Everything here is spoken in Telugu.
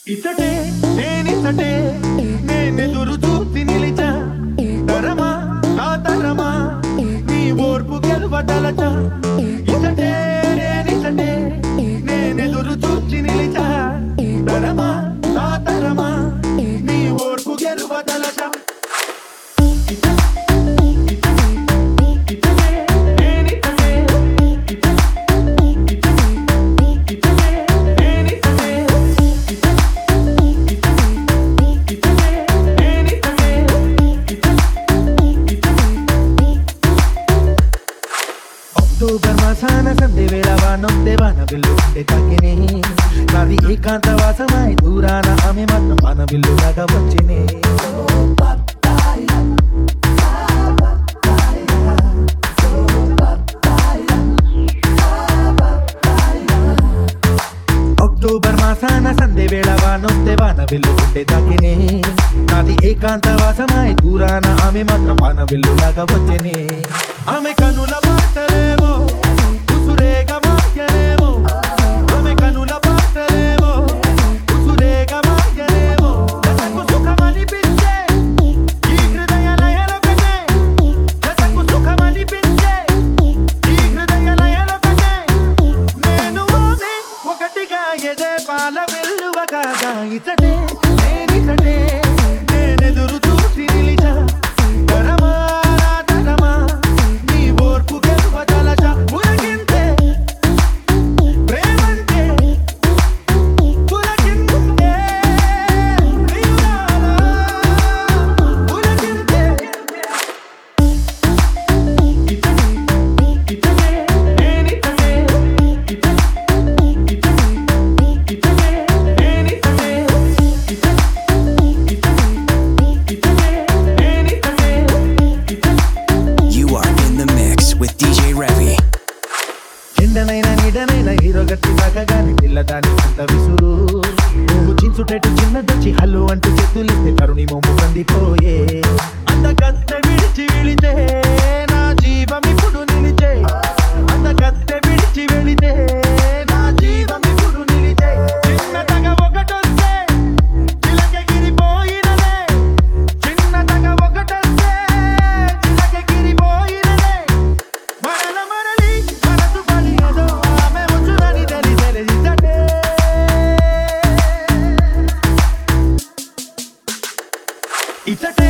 ఇతటే నేనితటే నేనెదురు చూసి నిలిచా తరమా నా తరమా నీ ఓర్పు గెలవదలచ ఇతటే నేనితటే నేనెదురు చూసి నిలిచా తరమా నా తరమా నీ ఓర్పు గెలవదలచ అక్టోబర్ మాసాన సంధి వేళ వానొందే వాన బిల్లు ఉండే తగ్గినే నాది ఏకాంత వాసమై దూరాన ఆమె మాత్రం వాన బిల్లు లాగా వచ్చినే అక్టోబర్ మాసాన సంధి వేళ వానొందే వాన బిల్లు ఉండే తగ్గినే నాది ఏకాంత వాసమై దూరాన ఆమె మాత్రం వాన బిల్లు లాగా వచ్చినే ఆమె కనుల పాటలేమో ఉసురేగా మాయలేమో ఆమె కనుల పాటలేమో ఉసురేగా మాయలేమో జతకు సుఖమనిపించే ఈ హృదయ లయలొకటే జతకు సుఖమనిపించే ఈ హృదయ లయలొకటే నేను ఆమె ఒకటిగా ఎదే పాల వెల్లువ కాగా ఇతడే నేనితడే నేనెదురు చూసి నిలిచా తరమా నా తరమా నీ ఓర్పు గెలువదలచ ఉలకింతే ప్రేమంటే ఉలకింతే ప్రియురాలా ఉలకింతే ఇతడే ఇతడే నేనితడే ఇతడే ఇతడే ఇతడే నేనితడే You are in the mix with DJ Revy. ఎండనైన నిడనైన హీరో గట్టి తాకగాని పిల్లదాని అంత విసురు నువ్వు చించుటట్టు చిన్నదొచ్చి హల్లు అంటూ చేతులిస్తే తరుణి మొమ్ము కందిపోయే అందకత్తె విడిచి వెళితే నా జీవం ఇప్పుడు నిలిచే అందకత్తె విడిచి వెళితే నా జీవం ఇప్పుడు నిలిచే చిన్నదగ ఒకటొస్తే చిలకెగిరిపోయినదే చిన్నదగ ఒకటొస్తే చిలకెగిరిపోయినదే మరల మరలి మనసు పడియదో ఆమె వచ్చునని తెలిసెను ఇతడే. ఇతడే